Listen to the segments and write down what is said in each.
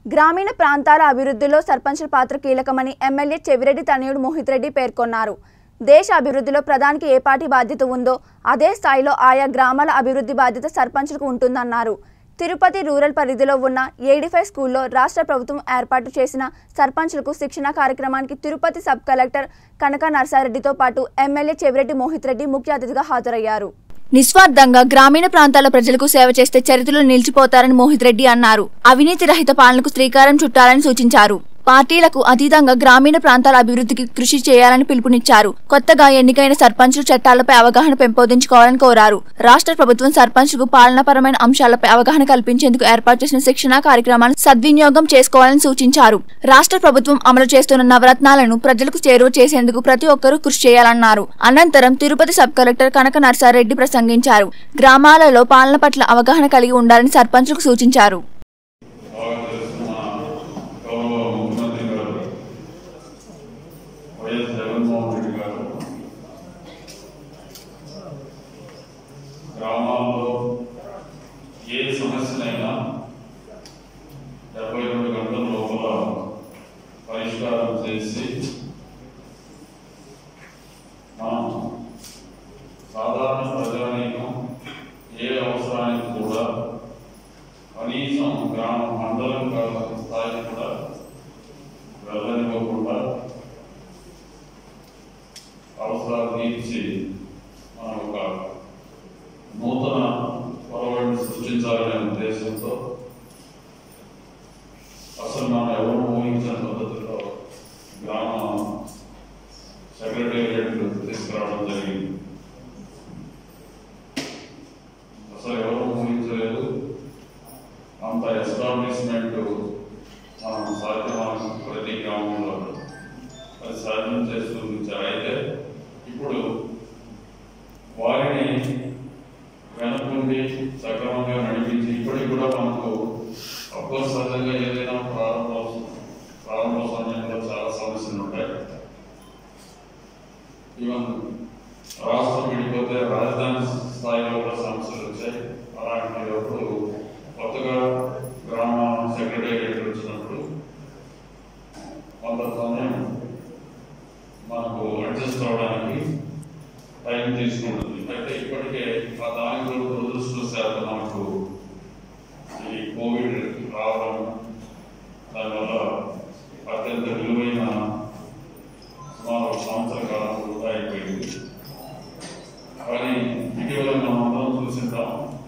గ్రామీణ ప్రాంతాల అభివృద్ధిలో సర్పంచుల పాత్ర కీలకమని ఎమ్మెల్యే చెవిరెడ్డి తనయుడు మోహిత్ రెడ్డి పేర్కొన్నారు దేశ అభివృద్ధిలో ప్రధానికి ఏ పార్టీ బాధ్యత ఉందో అదే స్థాయిలో ఆయా గ్రామాల అభివృద్ధి బాధ్యత సర్పంచులకు ఉంటుందన్నారు తిరుపతి రూరల్ పరిధిలో ఉన్న ఏడిఫై స్కూల్లో రాష్ట్ర ప్రభుత్వం ఏర్పాటు చేసిన సర్పంచులకు శిక్షణ కార్యక్రమానికి తిరుపతి సబ్ కలెక్టర్ కనక నర్సారెడ్డితో పాటు ఎమ్మెల్యే చెవిరెడ్డి మోహిత్ రెడ్డి ముఖ్య అతిథిగా హాజరయ్యారు నిస్వార్థంగా గ్రామీణ ప్రాంతాల ప్రజలకు సేవ చేస్తే చరిత్రలో నిలిచిపోతారని మోహిత్ రెడ్డి అన్నారు అవినీతి రహిత పాలనకు శ్రీకారం చుట్టాలని సూచించారు పార్టీలకు అతీతంగా గ్రామీణ ప్రాంతాల అభివృద్ధికి కృషి చేయాలని పిలుపునిచ్చారు కొత్తగా ఎన్నికైన సర్పంచులు చట్టాలపై అవగాహన పెంపొందించుకోవాలని కోరారు రాష్ట్ర ప్రభుత్వం సర్పంచులకు పాలనాపరమైన అంశాలపై అవగాహన కల్పించేందుకు ఏర్పాటు చేసిన శిక్షణా కార్యక్రమాలను సద్వినియోగం చేసుకోవాలని సూచించారు రాష్ట్ర ప్రభుత్వం అమలు చేస్తున్న నవరత్నాలను ప్రజలకు చేరువ చేసేందుకు ప్రతి ఒక్కరూ కృషి చేయాలన్నారు అనంతరం తిరుపతి సబ్ కలెక్టర్ కనక నర్సారెడ్డి ప్రసంగించారు గ్రామాలలో పాలన పట్ల అవగాహన కలిగి ఉండాలని సర్పంచులకు సూచించారు బాగా తెలుసు మన గౌరవ ముఖ్యమంత్రి గారు వైఎస్ జగన్మోహన్ రెడ్డి గారు గ్రామాల్లో ఏ సమస్యనైనా డెబ్బై రెండు గంటల లోపల పరిష్కారం చేసి మనం సాధారణ ప్రజానీకం ఏ అవసరానికి కూడా కనీసం గ్రామ మండలం కావాల్సిన స్థాయి కూడా వెళ్ళనివ్వకుండా అవసరాలు తీర్చి మనం ఒక నూతన పొరవడిని సృష్టించాలనే ఉద్దేశంతో అసలు మనం ఎవరు ఊహించిన పద్ధతిలో గ్రామ సెక్రటేరియట్ తీసుకురావడం జరిగింది అసలు ఎవరు ఊహించలేదు అంత ఎస్టాబ్లిష్మెంట్ మనం సాధ్యమైన ప్రతి గ్రామంలో అది సాధ్యం చేసి చూపించారు అయితే ఇప్పుడు వారిని వెనకుండి సక్రమంగా నడిపించి ఇప్పటికి కూడా మనకు అఫ్కోర్స్ సహజంగా ఏదైనా ప్రారంభ ప్రారంభ సమయంలో చాలా సమస్యలు ఉంటాయి ఈవెన్ రాష్ట్రం విడిపోతే రాజధాని స్థాయిలో కూడా సమస్యలు వచ్చాయి అలాంటిప్పుడు కొత్తగా గ్రామ సెక్రటేరియట్ వచ్చినప్పుడు కొంత సమయం మనకు అడ్జస్ట్ అవడానికి టైం తీసుకుంటుంది అయితే ఇప్పటికే ఆ దానిలో దురదృష్టవశాత్తు మనకు ఈ కోవిడ్ రావడం దానివల్ల అత్యంత విలువైన సుమారు ఒక సంవత్సర కాలం వృధా అయిపోయింది కానీ ఇటీవల మనం అందరం చూసింటాం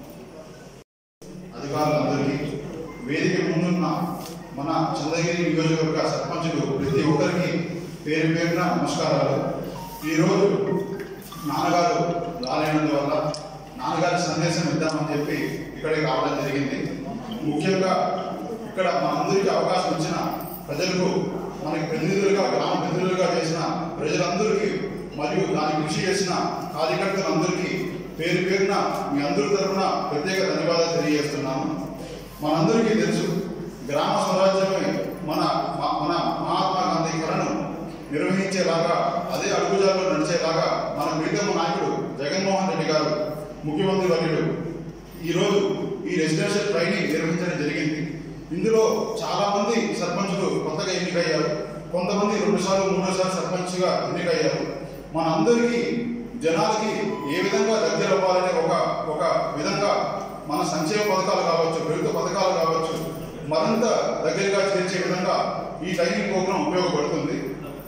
అధికారులందరికీ వేదిక ముందున్న మన చంద్రగిరి నియోజకవర్గ సర్పంచులు ప్రతి ఒక్కరికి పేరు పేరున నమస్కారాలు ఈరోజు నాన్నగారు రాలేనందువల్ల నాన్నగారి సందేశం ఇద్దామని చెప్పి ఇక్కడికి రావడం జరిగింది ముఖ్యంగా ఇక్కడ మనందరికీ అవకాశం ఇచ్చిన ప్రజలకు మనకి ప్రతినిధులుగా గ్రామ ప్రతినిధులుగా చేసిన ప్రజలందరికీ మరియు దానికి కృషి చేసిన కార్యకర్తలందరికీ పేరు పేరున మీ అందరి తరఫున ప్రత్యేక ధన్యవాదాలు తెలియజేస్తున్నాను మనందరికీ తెలుసు గ్రామ స్వరాజ్యమే మన మ- మన మహాత్మా గాంధీ కళను నిర్వహించేలాగా అదే అడుగుజాల్లో నడిచేలాగా మన ప్రీతమ నాయకుడు జగన్మోహన్ రెడ్డి గారు ముఖ్యమంత్రి వర్యుడు ఈరోజు ఈ రెసిడెన్షియల్ ట్రైనింగ్ నిర్వహించడం జరిగింది ఇందులో చాలా మంది సర్పంచులు కొత్తగా ఎన్నికయ్యారు కొంతమంది రెండు సార్లు మూడో సార్లు సర్పంచ్గా ఎన్నికయ్యారు మనందరికీ జనాలకి ఏ విధంగా దగ్గర అవ్వాలనే ఒక ఒక విధంగా మన సంక్షేమ పథకాలు కావచ్చు ప్రభుత్వ పథకాలు కావచ్చు మరింత దగ్గరగా చేర్చే విధంగా ఈ ట్రైనింగ్ ప్రోగ్రాం ఉపయోగపడుతుంది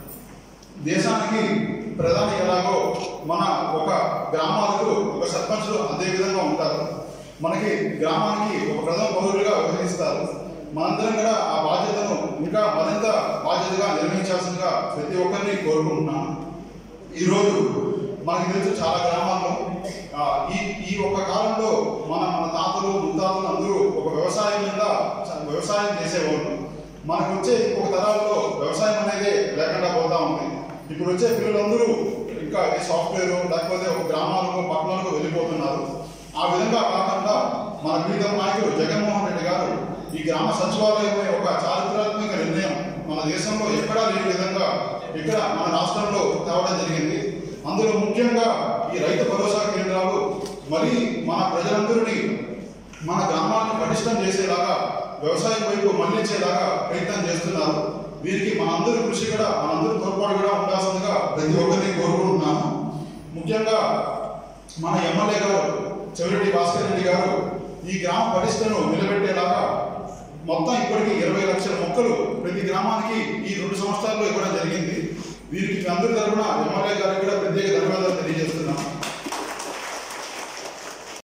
దేశానికి ప్రధాని ఎలాగో మన ఒక గ్రామాలకు ఒక సర్పంచులు అదే విధంగా ఉంటారు మనకి గ్రామానికి ఒక ప్రథమ పౌరులుగా వ్యవహరిస్తారు మనందరం కూడా ఆ బాధ్యతను ఇంకా మరింత బాధ్యతగా నిర్వహించాల్సిందిగా ప్రతి ఒక్కరిని కోరుకుంటున్నాను ఈరోజు మనకి తెలుసు చాలా గ్రామాల్లో ఆ, ఈ ఈ ఒక్క కాలంలో మన మన తాతలు ముత్తాతలు అందరూ ఒక వ్యవసాయం మీద చ- వ్యవసాయం చేసేవాళ్ళు మనకు వచ్చే ఒక తరాల్లో వ్యవసాయం అనేది లేకుండా పోతా ఉంది ఇప్పుడు వచ్చే పిల్లలందరూ ఇంకా ఈ సాఫ్ట్వేర్ లేకపోతే ఒక గ్రామాలకు పట్టణాలకు వెళ్ళిపోతున్నారు ఆ విధంగా కాకుండా మన ప్రీతం నాయకుడు జగన్మోహన్ రెడ్డి గారు ఈ గ్రామ సచివాలయం అనే ఒక చారిత్రాత్మక నిర్ణయం మన దేశంలో ఎక్కడా లేని విధంగా ఇక్కడ మన రాష్ట్రంలో తేవడం జరిగింది అందులో ముఖ్యంగా ఈ రైతు భరోసా కేంద్రాలు మరి మన ప్రజలందరినీ మన గ్రామాన్ని పటిష్టం చేసేలాగా వ్యవసాయం వైపు మళ్లించేలాగా ప్రయత్నం చేస్తున్నారు వీరికి మనందరి కృషి కూడా మనందరి తోడ్పాటు కూడా ఉండాల్సిందిగా ప్రతి ఒక్కరిని కోరుకుంటున్నాను ముఖ్యంగా మన ఎమ్మెల్యే గారు చెవిరెడ్డి భాస్కర్ రెడ్డి గారు ఈ గ్రామ పరిస్థితులను నిలబెట్టేలాగా మొత్తం ఇప్పటికి ఇరవై లక్షల మొక్కలు ప్రతి గ్రామానికి ఈ రెండు సంవత్సరాల్లో ఇవ్వడం జరిగింది వీరికి మీ అందరి తరఫున ఎమ్మెల్యే గారికి కూడా ప్రత్యేక ధన్యవాదాలు